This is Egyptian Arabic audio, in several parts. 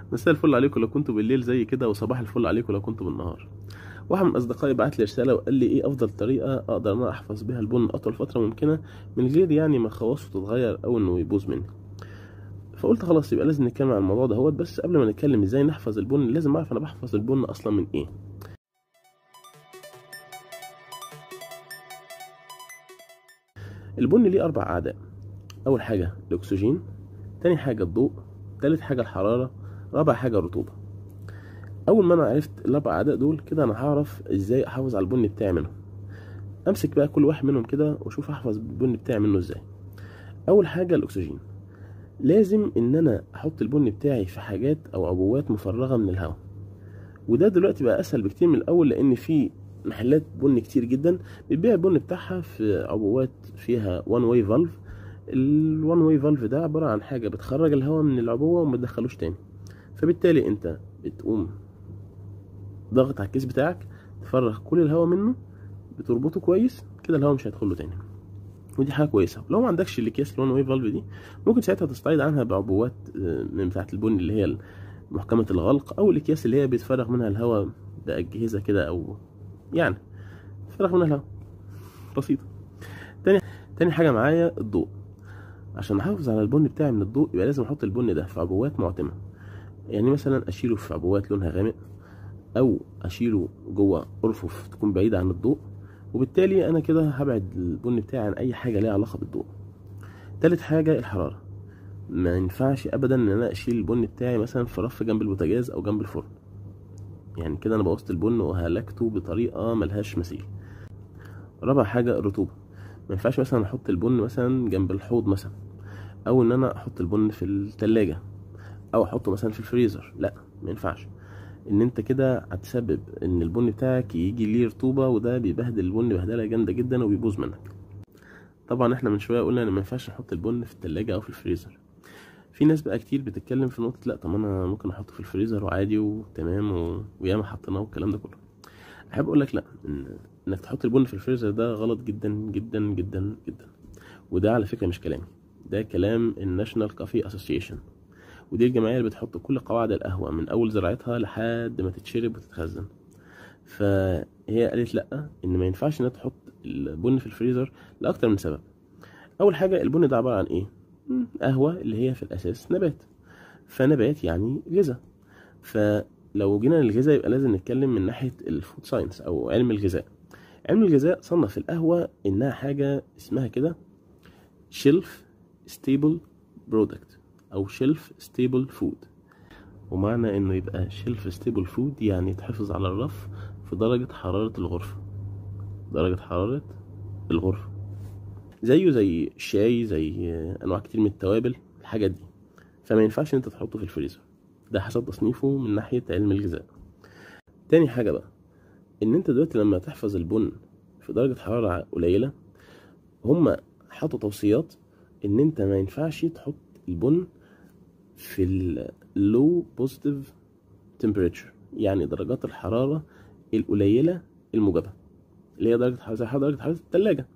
مساء الفل عليكم لو كنتوا بالليل زي كده وصباح الفل عليكم لو كنتوا بالنهار واحد من اصدقائي بعت لي رساله وقال لي ايه افضل طريقه اقدر انا احفظ بيها البن اطول فتره ممكنه من غير يعني ما خواصه تتغير او انه يبوظ مني فقلت خلاص يبقى لازم نتكلم عن الموضوع ده بس قبل ما نتكلم ازاي نحفظ البن لازم اعرف انا بحفظ البن اصلا من ايه البن ليه اربع اعداء اول حاجه الاكسجين تاني حاجه الضوء تالت حاجه الحراره رابع حاجه الرطوبه اول ما انا عرفت الاربع اعداء دول كده انا هعرف ازاي احافظ على البن بتاعي منهم امسك بقى كل واحد منهم كده واشوف احفظ البن بتاعي منه ازاي اول حاجه الاكسجين لازم ان انا احط البن بتاعي في حاجات او عبوات مفرغه من الهواء وده دلوقتي بقى اسهل بكتير من الاول لان في محلات بن كتير جدا بتبيع البن بتاعها في عبوات فيها وان واي فالف الوان واي فالف ده عباره عن حاجه بتخرج الهواء من العبوه وما تدخلوش تاني فبالتالي انت بتقوم ضغط على الكيس بتاعك تفرغ كل الهواء منه بتربطه كويس كده الهواء مش هيدخل له تاني ودي حاجه كويسه لو ما عندكش الاكياس الوان واي فالف دي ممكن ساعتها تستعيد عنها بعبوات من بتاعه البن اللي هي محكمه الغلق او الاكياس اللي هي بيتفرغ منها الهواء باجهزه كده او يعني تفرغ منها الهواء بسيطه تاني تاني حاجه معايا الضوء عشان احافظ على البن بتاعي من الضوء يبقى لازم احط البن ده في عبوات معتمه يعني مثلا اشيله في عبوات لونها غامق او اشيله جوه ارفف تكون بعيده عن الضوء وبالتالي انا كده هبعد البن بتاعي عن اي حاجه ليها علاقه بالضوء تالت حاجه الحراره ما ينفعش ابدا ان انا اشيل البن بتاعي مثلا في رف جنب البوتاجاز او جنب الفرن يعني كده انا بوظت البن وهلكته بطريقه ملهاش مثيل رابع حاجه الرطوبه ما ينفعش مثلا احط البن مثلا جنب الحوض مثلا او ان انا احط البن في التلاجة او احطه مثلا في الفريزر لا ما ينفعش ان انت كده هتسبب ان البن بتاعك يجي ليه رطوبه وده بيبهدل البن بهدله جامده جدا وبيبوظ منك طبعا احنا من شويه قلنا ان ما ينفعش نحط البن في التلاجة او في الفريزر في ناس بقى كتير بتتكلم في نقطه لا طب انا ممكن احطه في الفريزر وعادي وتمام و... وياما حطيناه والكلام ده كله احب اقول لك لا إن... انك تحط البن في الفريزر ده غلط جدا جدا جدا جدا وده على فكره مش كلامي ده كلام الناشونال كافي اسوسيشن ودي الجمعيه اللي بتحط كل قواعد القهوه من اول زراعتها لحد ما تتشرب وتتخزن فهي قالت لا ان ما ينفعش انها تحط البن في الفريزر لاكتر من سبب اول حاجه البن ده عباره عن ايه قهوه اللي هي في الاساس نبات فنبات يعني غذاء فلو جينا للغذاء يبقى لازم نتكلم من ناحيه الفود ساينس او علم الغذاء علم الغذاء صنف القهوه انها حاجه اسمها كده شيلف ستيبل برودكت او شيلف ستيبل فود ومعنى انه يبقى شيلف ستيبل فود يعني يتحفظ على الرف في درجة حرارة الغرفة درجة حرارة الغرفة زيه زي الشاي زي انواع كتير من التوابل الحاجات دي فما ينفعش انت تحطه في الفريزر ده حسب تصنيفه من ناحية علم الغذاء تاني حاجة بقى ان انت دلوقتي لما تحفظ البن في درجة حرارة قليلة هما حطوا توصيات ان انت ما ينفعش تحط البن في اللو بوزيتيف تمبريتشر يعني درجات الحرارة القليلة الموجبة اللي هي درجة حرارة زي درجة حرارة التلاجة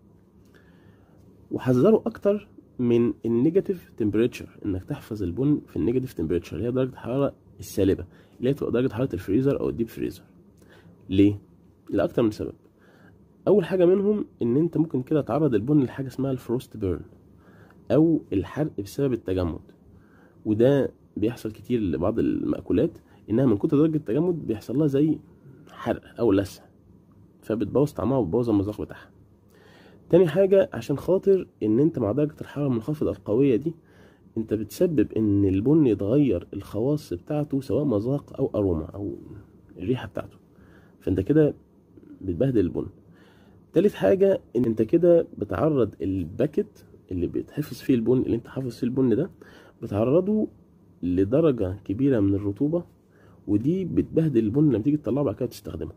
وحذروا أكتر من النيجاتيف تمبريتشر إنك تحفظ البن في النيجاتيف تمبريتشر اللي هي درجة الحرارة السالبة اللي هي تبقى درجة حرارة الفريزر أو الديب فريزر ليه؟ لأكتر من سبب أول حاجة منهم إن أنت ممكن كده تعرض البن لحاجة اسمها الفروست بيرن أو الحرق بسبب التجمد وده بيحصل كتير لبعض المأكولات إنها من كتر درجة التجمد بيحصل لها زي حرق أو لسع فبتبوظ طعمها وبتبوظ المذاق بتاعها تاني حاجة عشان خاطر إن أنت مع درجة الحرارة المنخفضة القوية دي أنت بتسبب إن البن يتغير الخواص بتاعته سواء مذاق أو أروما أو الريحة بتاعته فأنت كده بتبهدل البن تالت حاجة إن أنت كده بتعرض الباكت اللي بيتحفظ فيه البن اللي أنت حافظ فيه البن ده بتعرضه لدرجة كبيرة من الرطوبة ودي بتبهدل البن لما تيجي تطلعه بعد كده تستخدمه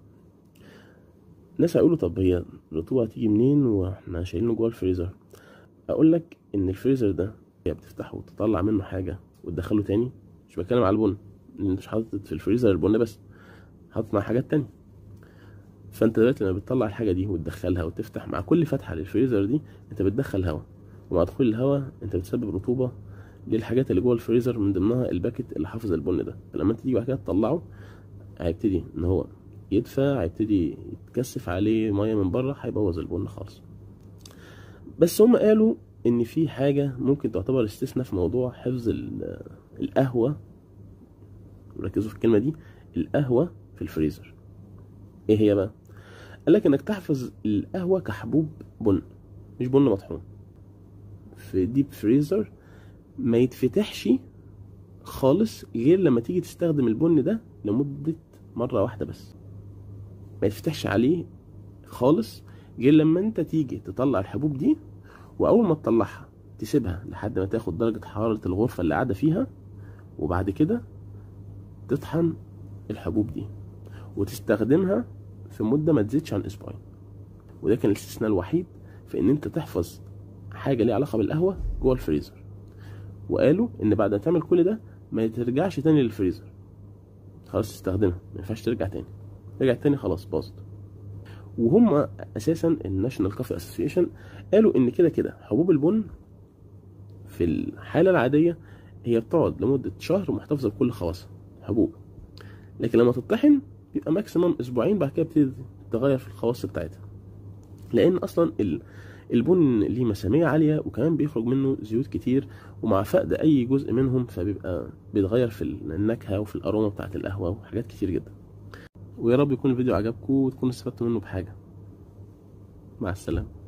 ناس هيقولوا طب هي الرطوبة هتيجي منين واحنا شايلينه جوه الفريزر اقول لك ان الفريزر ده هي بتفتحه وتطلع منه حاجة وتدخله تاني مش بتكلم على البن لان انت مش حاطط في الفريزر البن بس حاطط مع حاجات تانية فانت دلوقتي لما بتطلع الحاجة دي وتدخلها وتفتح مع كل فتحة للفريزر دي انت بتدخل هواء ومع دخول الهواء انت بتسبب رطوبة للحاجات اللي جوه الفريزر من ضمنها الباكت اللي حافظ البن ده فلما انت تيجي بعد كده تطلعه هيبتدي ان هو يدفى هيبتدي يتكثف عليه ميه من بره هيبوظ البن خالص بس هم قالوا ان في حاجه ممكن تعتبر استثناء في موضوع حفظ ال- القهوه ركزوا في الكلمه دي القهوه في الفريزر ايه هي بقى قال لك انك تحفظ القهوه كحبوب بن مش بن مطحون في ديب فريزر ما يتفتحش خالص غير لما تيجي تستخدم البن ده لمدة مرة واحدة بس ما يتفتحش عليه خالص غير لما انت تيجي تطلع الحبوب دي واول ما تطلعها تسيبها لحد ما تاخد درجة حرارة الغرفة اللي قاعدة فيها وبعد كده تطحن الحبوب دي وتستخدمها في مدة ما تزيدش عن اسبوعين وده كان الاستثناء الوحيد في ان انت تحفظ حاجة ليها علاقة بالقهوة جوه الفريزر وقالوا ان بعد ما تعمل كل ده ما ترجعش تاني للفريزر خلاص تستخدمها ما ينفعش ترجع تاني رجع تاني خلاص باظت وهم اساسا الناشونال كافي اسوسيشن قالوا ان كده كده حبوب البن في الحاله العاديه هي بتقعد لمده شهر محتفظه بكل خواصها حبوب لكن لما تطحن بيبقى ماكسيمم اسبوعين بعد كده بتبتدي تغير في الخواص بتاعتها لان اصلا ال- البن ليه مسامية عالية وكمان بيخرج منه زيوت كتير ومع فقد أي جزء منهم فبيبقى بيتغير في النكهة وفي الأروما بتاعة القهوة وحاجات كتير جدا ويا رب يكون الفيديو عجبكم وتكونوا استفدتوا منه بحاجة مع السلامة